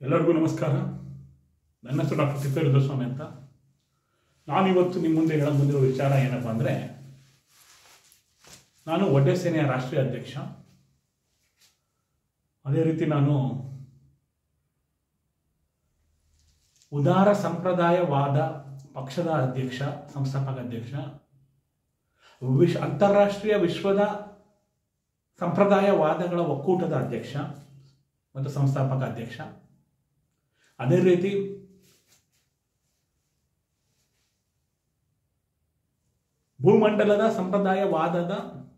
ಎಲ್ಲರಿಗೂ ನಮಸ್ಕಾರ ನನ್ನ ಹೆಸರು ಡಾಕ್ಟರ್ ತಿಪ್ಪೇರುದ್ರಸ್ವಾಮಿ ಅಂತ ನಾನಿವತ್ತು ನಿಮ್ಮ ಮುಂದೆ ಹೇಳಕ್ ಬಂದಿರೋ ವಿಚಾರ ಏನಪ್ಪ ಅಂದರೆ ನಾನು ಒಡ್ಡೆ ಸೇನೆಯ ರಾಷ್ಟ್ರೀಯ ಅಧ್ಯಕ್ಷ ಅದೇ ರೀತಿ ನಾನು ಉದಾರ ಸಂಪ್ರದಾಯವಾದ ಪಕ್ಷದ ಅಧ್ಯಕ್ಷ ಸಂಸ್ಥಾಪಕ ಅಧ್ಯಕ್ಷ ವಿಶ್ ಅಂತಾರಾಷ್ಟ್ರೀಯ ವಿಶ್ವದ ಸಂಪ್ರದಾಯವಾದಗಳ ಒಕ್ಕೂಟದ ಅಧ್ಯಕ್ಷ ಮತ್ತು ಸಂಸ್ಥಾಪಕ ಅಧ್ಯಕ್ಷ ಅದೇ ರೀತಿ ಭೂಮಂಡಲದ ಸಂಪ್ರದಾಯವಾದದ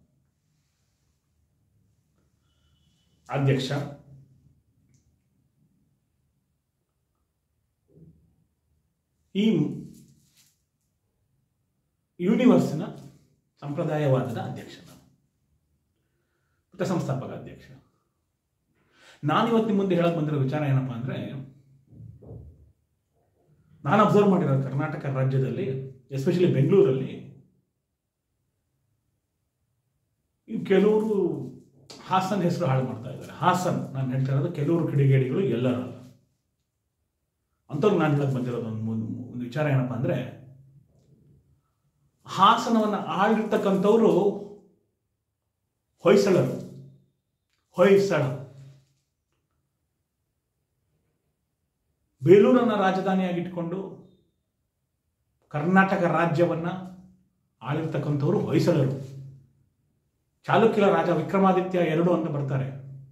ಅಧ್ಯಕ್ಷ ಈ ಯೂನಿವರ್ಸ್ನ ಸಂಪ್ರದಾಯವಾದದ ಅಧ್ಯಕ್ಷ ನಾನು ಮತ್ತು ಸಂಸ್ಥಾಪಕ ಅಧ್ಯಕ್ಷ ನಾನಿವತ್ತು ನಿಮ್ಮ ಮುಂದೆ ಹೇಳಕ್ ಬಂದಿರೋ ವಿಚಾರ ಏನಪ್ಪ ಅಂದರೆ ನಾನು ಅಬ್ಸರ್ವ್ ಮಾಡಿರೋ ಕರ್ನಾಟಕ ರಾಜ್ಯದಲ್ಲಿ ಎಸ್ಪೆಷಲಿ ಬೆಂಗಳೂರಲ್ಲಿ ಈ ಕೆಲವರು ಹಾಸನ್ ಹೆಸರು ಹಾಳು ಮಾಡ್ತಾ ಇದ್ದಾರೆ ಹಾಸನ್ ನಾನು ಹೇಳ್ತಾ ಇರೋದು ಕೆಲವರು ಕಿಡಿಗೇಡಿಗಳು ಎಲ್ಲರಲ್ಲ ಅಂಥವ್ರು ನಾನು ಹೇಳಕ್ ಬಂದಿರೋದು ಒಂದು ಒಂದು ವಿಚಾರ ಏನಪ್ಪ ಅಂದರೆ ಹಾಸನವನ್ನು ಆಳಿರ್ತಕ್ಕಂಥವ್ರು ಹೊಯ್ಸಳರು ಹೊಯ್ಸಳ ಬೇಲೂರನ್ನು ರಾಜಧಾನಿಯಾಗಿಟ್ಕೊಂಡು ಕರ್ನಾಟಕ ರಾಜ್ಯವನ್ನ ಆಳಿರ್ತಕ್ಕಂಥವ್ರು ಹೊಯ್ಸಳರು ಚಾಲುಕ್ಯರ ರಾಜ ವಿಕ್ರಮಾದಿತ್ಯ ಎರಡು ಅಂತ ಬರ್ತಾರೆ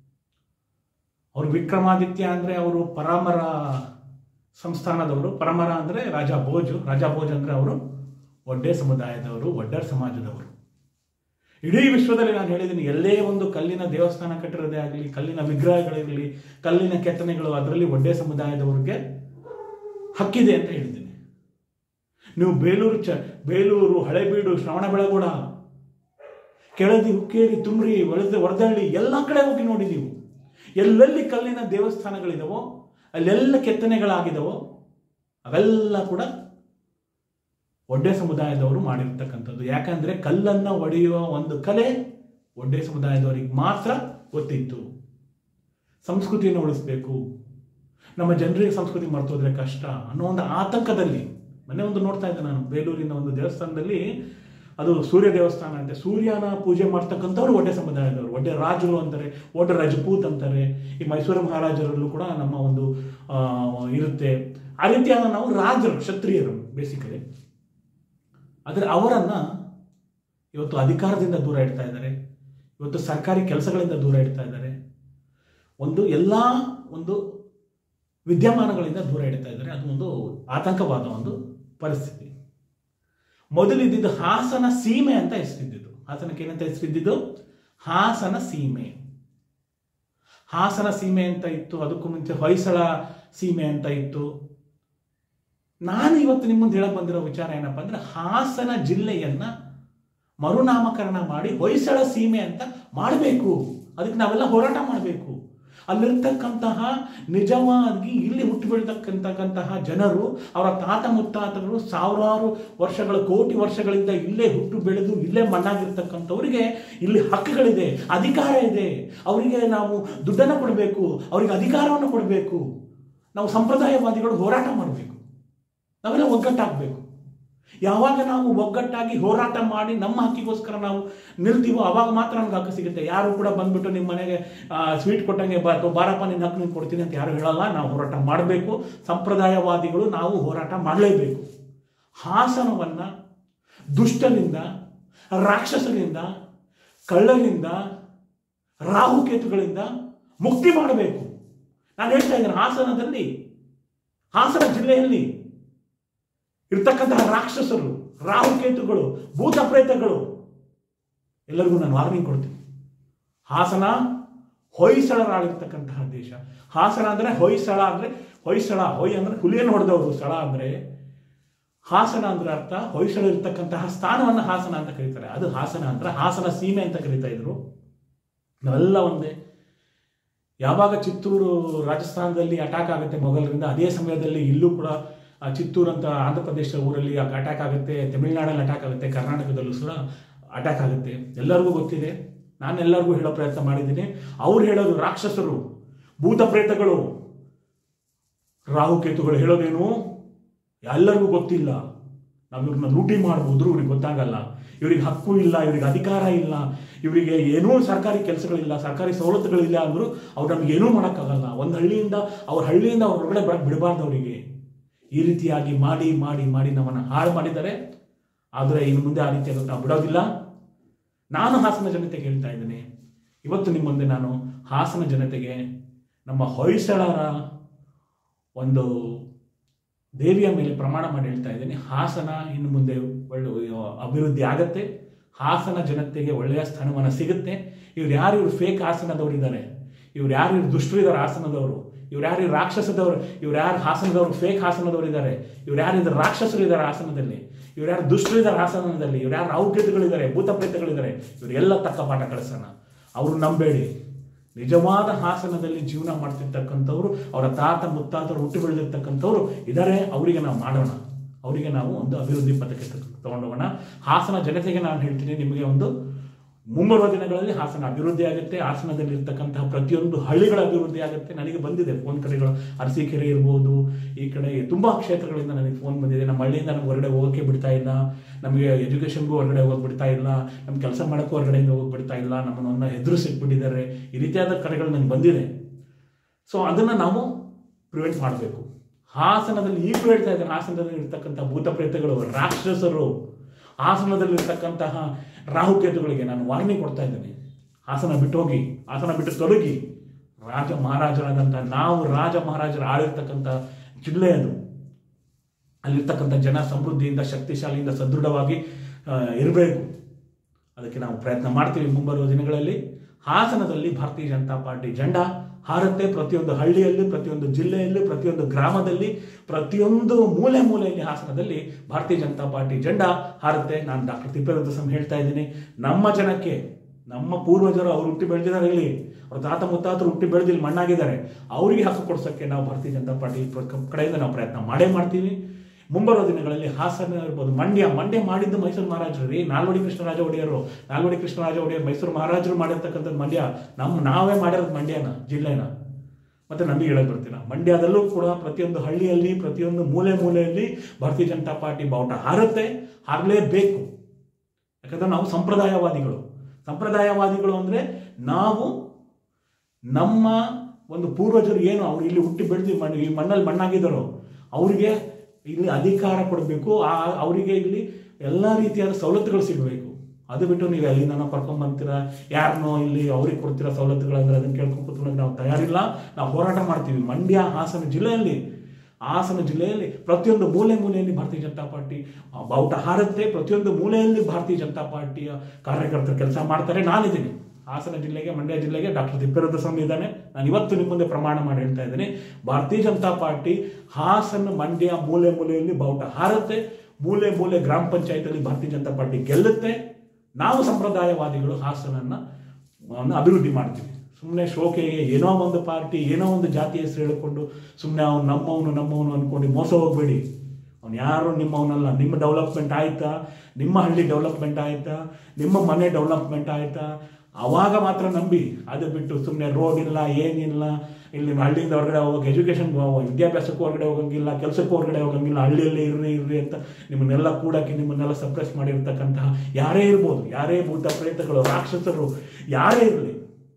ಅವರು ವಿಕ್ರಮಾದಿತ್ಯ ಅಂದರೆ ಅವರು ಪರಾಮರ ಸಂಸ್ಥಾನದವರು ಪರಮರ ಅಂದರೆ ರಾಜ ಭೋಜ್ ರಾಜ ಭೋಜ್ ಅಂದರೆ ಅವರು ಒಡ್ಡೆ ಸಮುದಾಯದವರು ಒಡ್ಡರ್ ಸಮಾಜದವರು ಇಡೀ ವಿಶ್ವದಲ್ಲಿ ನಾನು ಹೇಳಿದ್ದೀನಿ ಎಲ್ಲೇ ಒಂದು ಕಲ್ಲಿನ ದೇವಸ್ಥಾನ ಕಟ್ಟಿರೋದೇ ಆಗಲಿ ಕಲ್ಲಿನ ವಿಗ್ರಹಗಳಿರಲಿ ಕಲ್ಲಿನ ಕೆತ್ತನೆಗಳು ಅದರಲ್ಲಿ ಒಡ್ಡೆ ಸಮುದಾಯದವ್ರಿಗೆ ಹಕ್ಕಿದೆ ಅಂತ ಹೇಳಿದ್ದೀನಿ ನೀವು ಬೇಲೂರು ಚ ಬೇಲೂರು ಹಳೆಬೀಡು ಶ್ರವಣಬೆಳಗೊಳ ಕೆಳದಿ ಹುಕ್ಕೇರಿ ತುಮ್ರಿ ಒಳದ ವರದಳ್ಳಿ ಎಲ್ಲ ಕಡೆ ಹೋಗಿ ನೋಡಿ ನೀವು ಎಲ್ಲೆಲ್ಲಿ ಕಲ್ಲಿನ ದೇವಸ್ಥಾನಗಳಿದಾವೋ ಅಲ್ಲೆಲ್ಲ ಕೆತ್ತನೆಗಳಾಗಿದಾವೋ ಅವೆಲ್ಲ ಕೂಡ ಒಡ್ಡೆ ಸಮುದಾಯದವರು ಮಾಡಿರ್ತಕ್ಕಂಥದ್ದು ಯಾಕಂದ್ರೆ ಕಲ್ಲನ್ನ ಒಡೆಯುವ ಒಂದು ಕಲೆ ಒಡ್ಡೆ ಸಮುದಾಯದವರಿಗೆ ಮಾತ್ರ ಗೊತ್ತಿತ್ತು ಸಂಸ್ಕೃತಿಯನ್ನು ಉಳಿಸ್ಬೇಕು ನಮ್ಮ ಜನರಿಗೆ ಸಂಸ್ಕೃತಿ ಮರ್ತೋದ್ರೆ ಕಷ್ಟ ಅನ್ನೋ ಒಂದು ಆತಂಕದಲ್ಲಿ ಮೊನ್ನೆ ಒಂದು ನೋಡ್ತಾ ಇದ್ದೆ ನಾನು ಬೇಲೂರಿನ ಒಂದು ದೇವಸ್ಥಾನದಲ್ಲಿ ಅದು ಸೂರ್ಯ ದೇವಸ್ಥಾನ ಅಂತೆ ಸೂರ್ಯನ ಪೂಜೆ ಮಾಡ್ತಕ್ಕಂಥವ್ರು ಒಡ್ಡೆ ಸಮುದಾಯದವರು ಒಡ್ಡೆ ರಾಜರು ಅಂತಾರೆ ಒಡ್ಡೆ ರಜಪೂತ್ ಅಂತಾರೆ ಈ ಮೈಸೂರು ಮಹಾರಾಜರಲ್ಲೂ ಕೂಡ ನಮ್ಮ ಒಂದು ಆ, ಇರುತ್ತೆ ಆ ರೀತಿಯಾದ ನಾವು ರಾಜರು ಕ್ಷತ್ರಿಯರು ಬೇಸಿಕಲಿ ಆದರೆ ಅವರನ್ನ ಇವತ್ತು ಅಧಿಕಾರದಿಂದ ದೂರ ಇಡ್ತಾ ಇದ್ದಾರೆ ಇವತ್ತು ಸರ್ಕಾರಿ ಕೆಲಸಗಳಿಂದ ದೂರ ಇಡ್ತಾ ಇದ್ದಾರೆ ಒಂದು ಎಲ್ಲ ಒಂದು ವಿದ್ಯಮಾನಗಳಿಂದ ದೂರ ಇಡ್ತಾ ಇದ್ದಾರೆ ಅದು ಒಂದು ಆತಂಕವಾದ ಒಂದು ಪರಿಸ್ಥಿತಿ ಮೊದಲಿದ್ದಿದ್ದು ಹಾಸನ ಸೀಮೆ ಅಂತ ಹೆಸರಿದ್ದಿದ್ದು ಹಾಸನಕ್ಕೆ ಏನಂತ ಹೆಸರಿದ್ದಿದ್ದು ಹಾಸನ ಸೀಮೆ ಹಾಸನ ಸೀಮೆ ಅಂತ ಇತ್ತು ಅದಕ್ಕೂ ಮುಂಚೆ ಹೊಯ್ಸಳ ಸೀಮೆ ಅಂತ ಇತ್ತು ನಾನು ಇವತ್ತು ನಿಮ್ಮ ಮುಂದೆ ಹೇಳಕ್ ಬಂದಿರೋ ವಿಚಾರ ಏನಪ್ಪ ಅಂದ್ರೆ ಹಾಸನ ಜಿಲ್ಲೆಯನ್ನ ಮರುನಾಮಕರಣ ಮಾಡಿ ಹೊಯ್ಸಳ ಸೀಮೆ ಅಂತ ಮಾಡಬೇಕು ಅದಕ್ಕೆ ನಾವೆಲ್ಲ ಹೋರಾಟ ಮಾಡಬೇಕು ಅಲ್ಲಿರ್ತಕ್ಕಂತಹ ನಿಜವಾಗಿ ಇಲ್ಲಿ ಹುಟ್ಟು ಬೆಳೆತಕ್ಕಂತಕ್ಕಂತಹ ಜನರು ಅವರ ತಾತ ಮುತ್ತಾತಗಳು ಸಾವಿರಾರು ವರ್ಷಗಳ ಕೋಟಿ ವರ್ಷಗಳಿಂದ ಇಲ್ಲೇ ಹುಟ್ಟು ಬೆಳೆದು ಇಲ್ಲೇ ಮಣ್ಣಾಗಿರ್ತಕ್ಕಂಥವರಿಗೆ ಇಲ್ಲಿ ಹಕ್ಕುಗಳಿದೆ ಅಧಿಕಾರ ಇದೆ ಅವರಿಗೆ ನಾವು ದುಡ್ಡನ್ನು ಕೊಡಬೇಕು ಅವರಿಗೆ ಅಧಿಕಾರವನ್ನು ಕೊಡಬೇಕು ನಾವು ಸಂಪ್ರದಾಯವಾದಿಗಳು ಹೋರಾಟ ಮಾಡಬೇಕು ನಾವೆಲ್ಲ ಒಗ್ಗಟ್ಟಾಗಬೇಕು ಯಾವಾಗ ನಾವು ಒಗ್ಗಟ್ಟಾಗಿ ಹೋರಾಟ ಮಾಡಿ ನಮ್ಮ ಹಕ್ಕಿಗೋಸ್ಕರ ನಾವು ನಿಲ್ತೀವೋ ಅವಾಗ ಮಾತ್ರ ನಮ್ಗೆ ಹಕ್ಕು ಸಿಗುತ್ತೆ ಯಾರು ಕೂಡ ಬಂದ್ಬಿಟ್ಟು ನಿಮ್ಮ ಮನೆಗೆ ಸ್ವೀಟ್ ಕೊಟ್ಟಂಗೆ ಬಾ ಅಥವಾ ಬಾರಪ್ಪ ನಿನ್ನ ಹಕ್ಕು ನೀನು ಕೊಡ್ತೀನಿ ಅಂತ ಯಾರು ಹೇಳಲ್ಲ ನಾವು ಹೋರಾಟ ಮಾಡಬೇಕು ಸಂಪ್ರದಾಯವಾದಿಗಳು ನಾವು ಹೋರಾಟ ಮಾಡಲೇಬೇಕು ಹಾಸನವನ್ನು ದುಷ್ಟರಿಂದ ರಾಕ್ಷಸರಿಂದ ಕಳ್ಳರಿಂದ ರಾಹುಕೇತುಗಳಿಂದ ಮುಕ್ತಿ ಮಾಡಬೇಕು ನಾನು ಹೇಳ್ತಾ ಇದ್ದೇನೆ ಹಾಸನದಲ್ಲಿ ಹಾಸನ ಜಿಲ್ಲೆಯಲ್ಲಿ ಇರ್ತಕ್ಕಂತಹ ರಾಕ್ಷಸರು ರಾಹುಕೇತುಗಳು ಭೂತ ಪ್ರೇತಗಳು ಎಲ್ಲರಿಗೂ ನಾನು ವಾರ್ನಿಂಗ್ ಕೊಡ್ತೀನಿ ಹಾಸನ ಹೊಯ್ಸಳರಾಗಿರ್ತಕ್ಕಂತಹ ದೇಶ ಹಾಸನ ಅಂದ್ರೆ ಹೊಯ್ಸಳ ಅಂದ್ರೆ ಹೊಯ್ಸಳ ಹೊಯ್ ಅಂದ್ರೆ ಹುಲಿಯನ್ನು ಹೊಡೆದವರು ಸ್ಥಳ ಅಂದ್ರೆ ಹಾಸನ ಅಂದ್ರೆ ಅರ್ಥ ಹೊಯ್ಸಳ ಇರ್ತಕ್ಕಂತಹ ಸ್ಥಾನವನ್ನು ಹಾಸನ ಅಂತ ಕರೀತಾರೆ ಅದು ಹಾಸನ ಅಂದ್ರೆ ಹಾಸನ ಸೀಮೆ ಅಂತ ಕರೀತಾ ಇದ್ರು ನಾವೆಲ್ಲ ಒಂದೇ ಯಾವಾಗ ಚಿತ್ತೂರು ರಾಜಸ್ಥಾನದಲ್ಲಿ ಅಟ್ಯಾಕ್ ಆಗುತ್ತೆ ಮೊಘಲರಿಂದ ಅದೇ ಸಮಯದಲ್ಲಿ ಇಲ್ಲೂ ಕೂಡ ಆ ಚಿತ್ತೂರು ಅಂತ ಆಂಧ್ರ ಪ್ರದೇಶ ಊರಲ್ಲಿ ಅಟ್ಯಾಕ್ ಆಗುತ್ತೆ ತಮಿಳುನಾಡಲ್ಲಿ ಅಟ್ಯಾಕ್ ಆಗುತ್ತೆ ಕರ್ನಾಟಕದಲ್ಲೂ ಸಹ ಅಟ್ಯಾಕ್ ಆಗುತ್ತೆ ಎಲ್ಲರಿಗೂ ಗೊತ್ತಿದೆ ನಾನು ಎಲ್ಲರಿಗೂ ಹೇಳೋ ಪ್ರಯತ್ನ ಮಾಡಿದ್ದೀನಿ ಅವ್ರು ಹೇಳೋದು ರಾಕ್ಷಸರು ಭೂತ ಪ್ರೇತಗಳು ರಾಹುಕೇತುಗಳು ಹೇಳೋದೇನು ಎಲ್ಲರಿಗೂ ಗೊತ್ತಿಲ್ಲ ನಾವು ಇವ್ರನ್ನ ಲೂಟಿ ಮಾಡ್ಬೋದು ಇವ್ರಿಗೆ ಗೊತ್ತಾಗಲ್ಲ ಇವ್ರಿಗೆ ಹಕ್ಕು ಇಲ್ಲ ಇವ್ರಿಗೆ ಅಧಿಕಾರ ಇಲ್ಲ ಇವರಿಗೆ ಏನೂ ಸರ್ಕಾರಿ ಕೆಲಸಗಳಿಲ್ಲ ಸರ್ಕಾರಿ ಸವಲತ್ತುಗಳಿಲ್ಲ ಅಂದರೂ ಅವ್ರು ನಮ್ಗೆ ಏನೂ ಮಾಡೋಕ್ಕಾಗಲ್ಲ ಒಂದು ಹಳ್ಳಿಯಿಂದ ಅವ್ರ ಹಳ್ಳಿಯಿಂದ ಅವ್ರ ಹೊರಗಡೆ ಬರಕ್ಕೆ ಬಿಡಬಾರ್ದು ಅವರಿಗೆ ಈ ರೀತಿಯಾಗಿ ಮಾಡಿ ಮಾಡಿ ಮಾಡಿ ನಮ್ಮನ್ನು ಹಾಳು ಮಾಡಿದ್ದಾರೆ ಆದರೆ ಇನ್ನು ಮುಂದೆ ಆ ರೀತಿಯಾಗಿ ನಾವು ಬಿಡೋದಿಲ್ಲ ನಾನು ಹಾಸನ ಜನತೆಗೆ ಹೇಳ್ತಾ ಇದ್ದೀನಿ ಇವತ್ತು ನಿಮ್ಮ ಮುಂದೆ ನಾನು ಹಾಸನ ಜನತೆಗೆ ನಮ್ಮ ಹೊಯ್ಸಳರ ಒಂದು ದೇವಿಯ ಮೇಲೆ ಪ್ರಮಾಣ ಮಾಡಿ ಹೇಳ್ತಾ ಇದ್ದೀನಿ ಹಾಸನ ಇನ್ನು ಮುಂದೆ ಒಳ್ಳೆ ಅಭಿವೃದ್ಧಿ ಆಗತ್ತೆ ಹಾಸನ ಜನತೆಗೆ ಒಳ್ಳೆಯ ಸ್ಥಾನಮಾನ ಸಿಗುತ್ತೆ ಇವ್ರು ಯಾರು ಇವ್ರು ಫೇಕ್ ಹಾಸನದವರಿದ್ದಾರೆ ಇವ್ರು ಯಾರು ಇವ್ರು ದುಷ್ಟರಿದ್ದಾರೆ ಹಾಸನದವರು ಇವ್ರು ಯಾರು ಇವ್ರು ರಾಕ್ಷಸದವರು ಇವ್ರು ಯಾರು ಹಾಸನದವರು ಫೇಕ್ ಹಾಸನದವರು ಇದ್ದಾರೆ ಇವ್ರು ಯಾರು ಇದ್ದಾರೆ ರಾಕ್ಷಸರು ಇದ್ದಾರೆ ಹಾಸನದಲ್ಲಿ ಇವ್ರು ಯಾರು ದುಷ್ಟರಿದ್ದಾರೆ ಹಾಸನದಲ್ಲಿ ಇವ್ರು ಯಾರು ರಾಹುಕೇತುಗಳಿದ್ದಾರೆ ಭೂತ ಪ್ರೇತಗಳಿದ್ದಾರೆ ಇವರೆಲ್ಲ ತಕ್ಕ ಪಾಠ ಕಳಿಸೋಣ ಅವರು ನಂಬೇಡಿ ನಿಜವಾದ ಹಾಸನದಲ್ಲಿ ಜೀವನ ಮಾಡ್ತಿರ್ತಕ್ಕಂಥವ್ರು ಅವರ ತಾತ ಮುತ್ತಾತರು ಹುಟ್ಟಿ ಬೆಳೆದಿರ್ತಕ್ಕಂಥವ್ರು ಇದ್ದಾರೆ ಅವರಿಗೆ ನಾವು ಮಾಡೋಣ ಅವರಿಗೆ ನಾವು ಒಂದು ಅಭಿವೃದ್ಧಿ ಪಥಕ್ಕೆ ತಗೊಂಡೋಗೋಣ ಹಾಸನ ಜನತೆಗೆ ನಾನು ಹೇಳ್ತೀನಿ ನಿಮಗೆ ಒಂದು ಮುಂಬರುವ ದಿನಗಳಲ್ಲಿ ಹಾಸನ ಅಭಿವೃದ್ಧಿ ಆಗುತ್ತೆ ಹಾಸನದಲ್ಲಿ ಇರ್ತಕ್ಕಂತಹ ಪ್ರತಿಯೊಂದು ಹಳ್ಳಿಗಳ ಅಭಿವೃದ್ಧಿ ಆಗುತ್ತೆ ನನಗೆ ಬಂದಿದೆ ಫೋನ್ ಕರೆಗಳು ಅರಸೀಕೆರೆ ಇರ್ಬೋದು ಈ ಕಡೆ ತುಂಬ ಕ್ಷೇತ್ರಗಳಿಂದ ನನಗೆ ಫೋನ್ ಬಂದಿದೆ ನಮ್ಮ ಹಳ್ಳಿಯಿಂದ ನಮ್ಗೆ ಹೊರಗಡೆ ಹೋಗೋಕ್ಕೆ ಬಿಡ್ತಾ ಇಲ್ಲ ನಮಗೆ ಎಜುಕೇಷನ್ಗೂ ಹೊರಗಡೆ ಹೋಗಿ ಬಿಡ್ತಾ ಇಲ್ಲ ನಮ್ಮ ಕೆಲಸ ಮಾಡೋಕ್ಕೂ ಹೊರಗಡೆಯಿಂದ ಹೋಗಿ ಬಿಡ್ತಾ ಇಲ್ಲ ನಮ್ಮನ್ನ ಎದುರಿಸಿಟ್ಬಿಟ್ಟಿದ್ದಾರೆ ಈ ರೀತಿಯಾದ ಕರೆಗಳು ನನಗೆ ಬಂದಿದೆ ಸೊ ಅದನ್ನು ನಾವು ಪ್ರಿವೆಂಟ್ ಮಾಡಬೇಕು ಹಾಸನದಲ್ಲಿ ಈಗಲೂ ಹೇಳ್ತಾ ಇದ್ದಾರೆ ಹಾಸನದಲ್ಲಿ ಇರ್ತಕ್ಕಂಥ ಭೂತ ಪ್ರೇತಗಳು ರಾಕ್ಷಸರು ಹಾಸನದಲ್ಲಿ ಇರ್ತಕ್ಕಂತಹ ರಾಹುಕೇತುಗಳಿಗೆ ನಾನು ವಾರ್ನಿಂಗ್ ಕೊಡ್ತಾ ಇದ್ದೇನೆ ಹಾಸನ ಬಿಟ್ಟು ಹೋಗಿ ಹಾಸನ ಬಿಟ್ಟು ತೊಲಗಿ ರಾಜ ಮಹಾರಾಜರಾದಂಥ ನಾವು ರಾಜ ಮಹಾರಾಜರು ಆಳಿರ್ತಕ್ಕಂಥ ಜಿಲ್ಲೆ ಅದು ಅಲ್ಲಿರ್ತಕ್ಕಂಥ ಜನ ಸಮೃದ್ಧಿಯಿಂದ ಶಕ್ತಿಶಾಲಿಯಿಂದ ಸದೃಢವಾಗಿ ಇರಬೇಕು ಅದಕ್ಕೆ ನಾವು ಪ್ರಯತ್ನ ಮಾಡ್ತೀವಿ ಮುಂಬರುವ ದಿನಗಳಲ್ಲಿ ಹಾಸನದಲ್ಲಿ ಭಾರತೀಯ ಜನತಾ ಪಾರ್ಟಿ ಜೆಂಡ ಹಾರತ್ತೆ ಪ್ರತಿಯೊಂದು ಹಳ್ಳಿಯಲ್ಲಿ ಪ್ರತಿಯೊಂದು ಜಿಲ್ಲೆಯಲ್ಲಿ ಪ್ರತಿಯೊಂದು ಗ್ರಾಮದಲ್ಲಿ ಪ್ರತಿಯೊಂದು ಮೂಲೆ ಮೂಲೆಯಲ್ಲಿ ಹಾಸನದಲ್ಲಿ ಭಾರತೀಯ ಜನತಾ ಪಾರ್ಟಿ ಜೆಂಡ ಹಾರುತ್ತೆ ನಾನು ಡಾಕ್ಟರ್ ತಿಪ್ಪೇರುದ್ರಸ್ವಾಮಿ ಹೇಳ್ತಾ ಇದ್ದೀನಿ ನಮ್ಮ ಜನಕ್ಕೆ ನಮ್ಮ ಪೂರ್ವಜರು ಅವ್ರು ಹುಟ್ಟಿ ಬೆಳೆದಿದ್ದಾರೆ ಇಲ್ಲಿ ಅವ್ರ ತಾತ ಮುತ್ತಾತರು ಹುಟ್ಟಿ ಬೆಳೆದಿಲ್ಲಿ ಮಣ್ಣಾಗಿದ್ದಾರೆ ಅವರಿಗೆ ಹಕ್ಕು ಕೊಡ್ಸೋಕ್ಕೆ ನಾವು ಭಾರತೀಯ ಜನತಾ ಪಾರ್ಟಿ ಕಡೆಯಿಂದ ನಾವು ಪ್ರಯತ್ನ ಮಾಡೇ ಮಾಡ್ತೀವಿ ಮುಂಬರುವ ದಿನಗಳಲ್ಲಿ ಹಾಸನ ಇರ್ಬೋದು ಮಂಡ್ಯ ಮಂಡ್ಯ ಮಾಡಿದ್ದು ಮೈಸೂರು ಮಹಾರಾಜರು ರೀ ನಾಲ್ವಡಿ ಕೃಷ್ಣರಾಜ ಒಡೆಯರು ನಾಲ್ವಡಿ ಕೃಷ್ಣರಾಜ ಒಡೆಯರ್ ಮೈಸೂರು ಮಹಾರಾಜರು ಮಾಡಿರ್ತಕ್ಕಂಥದ್ದು ಮಂಡ್ಯ ನಮ್ಮ ನಾವೇ ಮಾಡಿರೋದು ಮಂಡ್ಯನ ಜಿಲ್ಲೆನ ಮತ್ತೆ ನಮಗೆ ಹೇಳಕ್ ಬರ್ತೀರ ಮಂಡ್ಯದಲ್ಲೂ ಕೂಡ ಪ್ರತಿಯೊಂದು ಹಳ್ಳಿಯಲ್ಲಿ ಪ್ರತಿಯೊಂದು ಮೂಲೆ ಮೂಲೆಯಲ್ಲಿ ಭಾರತೀಯ ಜನತಾ ಪಾರ್ಟಿ ಬಾವುಟ ಹಾರುತ್ತೆ ಹಾರಲೇಬೇಕು ಯಾಕಂದ್ರೆ ನಾವು ಸಂಪ್ರದಾಯವಾದಿಗಳು ಸಂಪ್ರದಾಯವಾದಿಗಳು ಅಂದ್ರೆ ನಾವು ನಮ್ಮ ಒಂದು ಪೂರ್ವಜರು ಏನು ಅವ್ರು ಇಲ್ಲಿ ಹುಟ್ಟಿ ಬೆಳೆದು ಮಣ್ಣು ಈ ಮಣ್ಣಲ್ಲಿ ಮಣ್ಣಾಗಿದ್ದಾರೋ ಅವರಿಗೆ ಇಲ್ಲಿ ಅಧಿಕಾರ ಕೊಡಬೇಕು ಆ ಅವರಿಗೆ ಇಲ್ಲಿ ಎಲ್ಲ ರೀತಿಯಾದ ಸವಲತ್ತುಗಳು ಸಿಗಬೇಕು ಅದು ಬಿಟ್ಟು ನೀವು ಎಲ್ಲಿಂದ ಕರ್ಕೊಂಡ್ಬಂತೀರಾ ಯಾರನ್ನೋ ಇಲ್ಲಿ ಅವ್ರಿಗೆ ಕೊಡ್ತೀರಾ ಸವಲತ್ತುಗಳಂದ್ರೆ ಅದನ್ನು ಕೇಳ್ಕೊಂಡು ಕೂತ್ಕೊಳ್ಳೋಕೆ ನಾವು ತಯಾರಿಲ್ಲ ನಾವು ಹೋರಾಟ ಮಾಡ್ತೀವಿ ಮಂಡ್ಯ ಹಾಸನ ಜಿಲ್ಲೆಯಲ್ಲಿ ಹಾಸನ ಜಿಲ್ಲೆಯಲ್ಲಿ ಪ್ರತಿಯೊಂದು ಮೂಲೆ ಮೂಲೆಯಲ್ಲಿ ಭಾರತೀಯ ಜನತಾ ಪಾರ್ಟಿ ಬಾವುಟ ಹಾರುತ್ತೆ ಪ್ರತಿಯೊಂದು ಮೂಲೆಯಲ್ಲಿ ಭಾರತೀಯ ಜನತಾ ಪಾರ್ಟಿಯ ಕಾರ್ಯಕರ್ತರು ಕೆಲಸ ಮಾಡ್ತಾರೆ ನಾನಿದ್ದೀನಿ ಹಾಸನ ಜಿಲ್ಲೆಗೆ ಮಂಡ್ಯ ಜಿಲ್ಲೆಗೆ ಡಾಕ್ಟರ್ ತಿಪ್ಪೇರುದ್ರ ಸ್ವಾಮಿ ಇದ್ದಾನೆ ನಾನು ಇವತ್ತು ನಿಮ್ಮ ಮುಂದೆ ಪ್ರಮಾಣ ಮಾಡಿ ಹೇಳ್ತಾ ಇದ್ದೀನಿ ಭಾರತೀಯ ಜನತಾ ಪಾರ್ಟಿ ಹಾಸನ ಮಂಡ್ಯ ಮೂಲೆ ಮೂಲೆಯಲ್ಲಿ ಬಾವುಟ ಹಾರುತ್ತೆ ಮೂಲೆ ಮೂಲೆ ಗ್ರಾಮ ಪಂಚಾಯತಲ್ಲಿ ಭಾರತೀಯ ಜನತಾ ಪಾರ್ಟಿ ಗೆಲ್ಲುತ್ತೆ ನಾವು ಸಂಪ್ರದಾಯವಾದಿಗಳು ಹಾಸನನ್ನ ಅಭಿವೃದ್ಧಿ ಮಾಡ್ತೀವಿ ಸುಮ್ಮನೆ ಶೋಕೆಗೆ ಏನೋ ಒಂದು ಪಾರ್ಟಿ ಏನೋ ಒಂದು ಜಾತಿ ಹೆಸರು ಹೇಳಿಕೊಂಡು ಸುಮ್ಮನೆ ಅವ್ನು ನಮ್ಮವನು ನಮ್ಮವನು ಅಂದ್ಕೊಂಡು ಮೋಸ ಹೋಗಬೇಡಿ ಅವ್ನು ಯಾರು ನಿಮ್ಮವನಲ್ಲ ನಿಮ್ಮ ಡೆವಲಪ್ಮೆಂಟ್ ಆಯ್ತಾ ನಿಮ್ಮ ಹಳ್ಳಿ ಡೆವಲಪ್ಮೆಂಟ್ ಆಯ್ತಾ ನಿಮ್ಮ ಮನೆ ಡೆವಲಪ್ಮೆಂಟ್ ಆಯ್ತಾ ಅವಾಗ ಮಾತ್ರ ನಂಬಿ ಅದು ಬಿಟ್ಟು ಸುಮ್ಮನೆ ರೋಡ್ ಇಲ್ಲ ಏನಿಲ್ಲ ಇಲ್ಲಿ ಹಳ್ಳಿಯಿಂದ ಹೊರಗಡೆ ಹೋಗೋಕೆ ಎಜುಕೇಷನ್ಗೆ ವಿದ್ಯಾಭ್ಯಾಸಕ್ಕೂ ಹೊರಗಡೆ ಹೋಗಂಗಿಲ್ಲ ಕೆಲಸಕ್ಕೂ ಹೊರಗಡೆ ಹೋಗಂಗಿಲ್ಲ ಹಳ್ಳಿಯಲ್ಲೇ ಇರ್ರಿ ಇರ್ರಿ ಅಂತ ನಿಮ್ಮನ್ನೆಲ್ಲ ಕೂಡಕ್ಕೆ ನಿಮ್ಮನ್ನೆಲ್ಲ ಸಪ್ರೆಸ್ ಮಾಡಿರ್ತಕ್ಕಂತಹ ಯಾರೇ ಇರ್ಬೋದು ಯಾರೇ ಭೂತ ಪ್ರೇತಗಳು ರಾಕ್ಷಸರು ಯಾರೇ ಇರಲಿ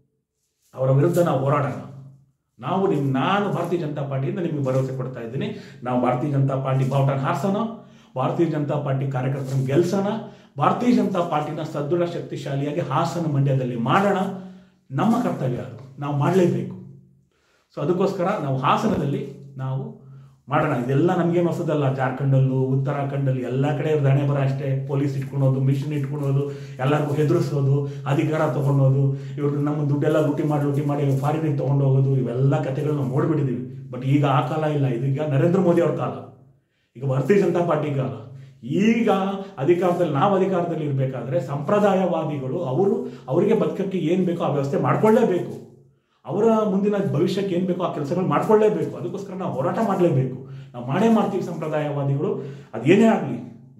ಅವರ ವಿರುದ್ಧ ನಾವು ಹೋರಾಡೋಣ ನಾವು ನಿಮ್ ನಾನು ಭಾರತೀಯ ಜನತಾ ಪಾರ್ಟಿಯಿಂದ ನಿಮಗೆ ಭರವಸೆ ಕೊಡ್ತಾ ಇದ್ದೀನಿ ನಾವು ಭಾರತೀಯ ಜನತಾ ಪಾರ್ಟಿ ಬಾವುಟನ ಹಾರಿಸೋಣ ಭಾರತೀಯ ಜನತಾ ಪಾರ್ಟಿ ಕಾರ್ಯಕರ್ತರನ್ನು ಗೆಲ್ಸೋಣ ಭಾರತೀಯ ಜನತಾ ಪಾರ್ಟಿನ ಸದೃಢ ಶಕ್ತಿಶಾಲಿಯಾಗಿ ಹಾಸನ ಮಂಡ್ಯದಲ್ಲಿ ಮಾಡೋಣ ನಮ್ಮ ಕರ್ತವ್ಯ ಅದು ನಾವು ಮಾಡಲೇಬೇಕು ಸೊ ಅದಕ್ಕೋಸ್ಕರ ನಾವು ಹಾಸನದಲ್ಲಿ ನಾವು ಮಾಡೋಣ ಇದೆಲ್ಲ ನಮಗೇನು ಹೊಸದಲ್ಲ ಜಾರ್ಖಂಡಲ್ಲೂ ಉತ್ತರಾಖಂಡಲ್ಲಿ ಎಲ್ಲ ಕಡೆ ದಾಣೆ ಬರ ಅಷ್ಟೇ ಪೊಲೀಸ್ ಇಟ್ಕೊಳೋದು ಮಿಷಿನ್ ಇಟ್ಕೊಳೋದು ಎಲ್ಲರಿಗೂ ಹೆದರಿಸೋದು ಅಧಿಕಾರ ತಗೊಂಡೋದು ಇವರು ನಮ್ಮ ದುಡ್ಡೆಲ್ಲ ಲೂಟಿ ಮಾಡಿ ಲೂಟಿ ಮಾಡಿ ಫಾರಿನಿಗೆ ತೊಗೊಂಡು ಹೋಗೋದು ಇವೆಲ್ಲ ಕಥೆಗಳು ನಾವು ನೋಡ್ಬಿಟ್ಟಿದ್ದೀವಿ ಬಟ್ ಈಗ ಆ ಕಾಲ ಇಲ್ಲ ಇದೀಗ ನರೇಂದ್ರ ಮೋದಿ ಅವ್ರ ಕಾಲ ಈಗ ಭಾರತೀಯ ಜನತಾ ಪಾರ್ಟಿ ಕಾಲ ಈಗ ಅಧಿಕಾರದಲ್ಲಿ ನಾವು ಅಧಿಕಾರದಲ್ಲಿ ಇರಬೇಕಾದ್ರೆ ಸಂಪ್ರದಾಯವಾದಿಗಳು ಅವರು ಅವರಿಗೆ ಬದುಕಕ್ಕೆ ಏನು ಬೇಕೋ ಆ ವ್ಯವಸ್ಥೆ ಮಾಡ್ಕೊಳ್ಳೇಬೇಕು ಅವರ ಮುಂದಿನ ಭವಿಷ್ಯಕ್ಕೆ ಏನು ಬೇಕೋ ಆ ಕೆಲಸಗಳು ಮಾಡ್ಕೊಳ್ಳೇಬೇಕು ಅದಕ್ಕೋಸ್ಕರ ನಾವು ಹೋರಾಟ ಮಾಡಲೇಬೇಕು ನಾವು ಮಾಡೇ ಮಾಡ್ತೀವಿ ಸಂಪ್ರದಾಯವಾದಿಗಳು ಅದೇನೇ ಆಗಲಿ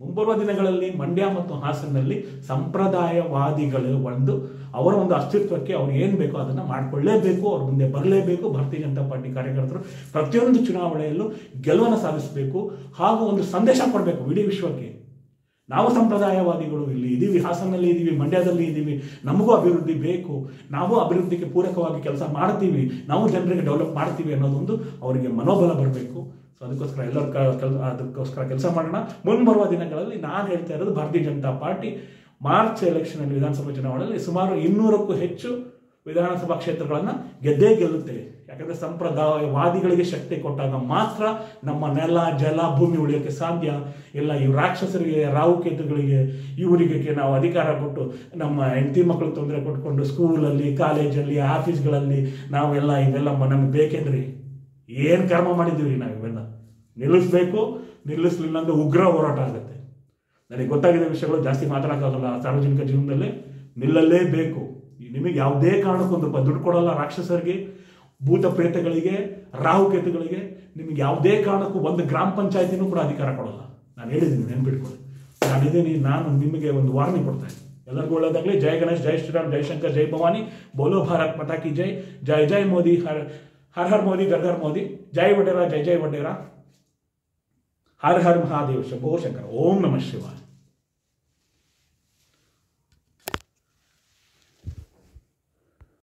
ಮುಂಬರುವ ದಿನಗಳಲ್ಲಿ ಮಂಡ್ಯ ಮತ್ತು ಹಾಸನಲ್ಲಿ ಸಂಪ್ರದಾಯವಾದಿಗಳು ಒಂದು ಅವರ ಒಂದು ಅಸ್ತಿತ್ವಕ್ಕೆ ಅವ್ರು ಏನು ಬೇಕೋ ಅದನ್ನು ಮಾಡಿಕೊಳ್ಳೇಬೇಕು ಅವ್ರ ಮುಂದೆ ಬರಲೇಬೇಕು ಭಾರತೀಯ ಜನತಾ ಪಾರ್ಟಿ ಕಾರ್ಯಕರ್ತರು ಪ್ರತಿಯೊಂದು ಚುನಾವಣೆಯಲ್ಲೂ ಗೆಲುವನ್ನು ಸಾಧಿಸಬೇಕು ಹಾಗೂ ಒಂದು ಸಂದೇಶ ಕೊಡಬೇಕು ಇಡೀ ವಿಶ್ವಕ್ಕೆ ನಾವು ಸಂಪ್ರದಾಯವಾದಿಗಳು ಇಲ್ಲಿ ಇದ್ದೀವಿ ಹಾಸನಲ್ಲಿ ಇದ್ದೀವಿ ಮಂಡ್ಯದಲ್ಲಿ ಇದ್ದೀವಿ ನಮಗೂ ಅಭಿವೃದ್ಧಿ ಬೇಕು ನಾವು ಅಭಿವೃದ್ಧಿಗೆ ಪೂರಕವಾಗಿ ಕೆಲಸ ಮಾಡ್ತೀವಿ ನಾವು ಜನರಿಗೆ ಡೆವಲಪ್ ಮಾಡ್ತೀವಿ ಅನ್ನೋದೊಂದು ಅವರಿಗೆ ಮನೋಬಲ ಬರಬೇಕು ಸೊ ಅದಕ್ಕೋಸ್ಕರ ಎಲ್ಲರ ಕೆಲ ಅದಕ್ಕೋಸ್ಕರ ಕೆಲಸ ಮಾಡೋಣ ಮುಂಬರುವ ದಿನಗಳಲ್ಲಿ ನಾನು ಹೇಳ್ತಾ ಇರೋದು ಭಾರತೀಯ ಜನತಾ ಪಾರ್ಟಿ ಮಾರ್ಚ್ ಎಲೆಕ್ಷನಲ್ಲಿ ವಿಧಾನಸಭಾ ಚುನಾವಣೆಯಲ್ಲಿ ಸುಮಾರು ಇನ್ನೂರಕ್ಕೂ ಹೆಚ್ಚು ವಿಧಾನಸಭಾ ಕ್ಷೇತ್ರಗಳನ್ನು ಗೆದ್ದೇ ಗೆಲ್ಲುತ್ತೆ ಯಾಕಂದ್ರೆ ಸಂಪ್ರದಾಯವಾದಿಗಳಿಗೆ ಶಕ್ತಿ ಕೊಟ್ಟಾಗ ಮಾತ್ರ ನಮ್ಮ ನೆಲ ಜಲ ಭೂಮಿ ಉಳಿಯೋಕ್ಕೆ ಸಾಧ್ಯ ಇಲ್ಲ ಈ ರಾಕ್ಷಸರಿಗೆ ರಾಹುಕೇತುಗಳಿಗೆ ಇವರಿಗೆ ನಾವು ಅಧಿಕಾರ ಕೊಟ್ಟು ನಮ್ಮ ಹೆಂಡತಿ ಮಕ್ಕಳು ತೊಂದರೆ ಕೊಟ್ಕೊಂಡು ಸ್ಕೂಲಲ್ಲಿ ಕಾಲೇಜಲ್ಲಿ ಆಫೀಸ್ಗಳಲ್ಲಿ ನಾವೆಲ್ಲ ಇವೆಲ್ಲ ನಮ್ಗೆ ಬೇಕೇನ್ರಿ ಏನು ಕರ್ಮ ಮಾಡಿದ್ದೀವಿ ರೀ ನಾವು ಇವೆಲ್ಲ ನಿಲ್ಲಿಸ್ಬೇಕು ನಿಲ್ಲಿಸ್ಲಿಲ್ಲ ಅಂದ್ರೆ ಉಗ್ರ ಹೋರಾಟ ಆಗುತ್ತೆ ನನಗೆ ಗೊತ್ತಾಗಿದ್ದ ವಿಷಯಗಳು ಜಾಸ್ತಿ ಮಾತಾಡೋಕ್ಕಾಗಲ್ಲ ಸಾರ್ವಜನಿಕ ಜೀವನದಲ್ಲಿ ನಿಲ್ಲಲೇಬೇಕು ನಿಮಗೆ ಯಾವುದೇ ಕಾರಣಕ್ಕೂ ಒಂದು ರೂಪಾಯಿ ದುಡ್ಡು ಕೊಡಲ್ಲ ರಾಕ್ಷಸರಿಗೆ ಭೂತ ಪ್ರೇತಗಳಿಗೆ ರಾಹುಕೇತುಗಳಿಗೆ ನಿಮಗೆ ಯಾವುದೇ ಕಾರಣಕ್ಕೂ ಒಂದು ಗ್ರಾಮ ಪಂಚಾಯತಿನೂ ಕೂಡ ಅಧಿಕಾರ ಕೊಡಲ್ಲ ನಾನು ಹೇಳಿದ್ದೀನಿ ನೆನ್ಪಿಟ್ಕೊಳ್ಳಿ ನಾನಿದ್ದೀನಿ ನಾನು ನಿಮಗೆ ಒಂದು ವಾರ್ನಿಂಗ್ ಕೊಡ್ತಾ ಇದ್ದೀನಿ ಎಲ್ಲರಿಗೂ ಒಳ್ಳೆಯದಾಗಲಿ ಜೈ ಗಣೇಶ್ ಜೈ ಶ್ರೀರಾಮ್ ಜೈ ಶಂಕರ್ ಜೈ ಭವಾನಿ ಬೋಲೋ ಭಾರತ್ ಮಾತಾ ಕಿ ಜೈ ಜೈ ಜೈ ಮೋದಿ ಹರ್ ಹರ್ ಹರ್ ಮೋದಿ ಗರ್ ಹರ್ ಮೋದಿ ಜೈ ವಡೇರ ಜೈ ಜೈ ವಡೇರ ಹರ್ ಹರ್ ಮಹಾದೇವ್ ಶಂಭೋ ಶಂಕರ ಓಂ ನಮಃ ಶಿವಾಯ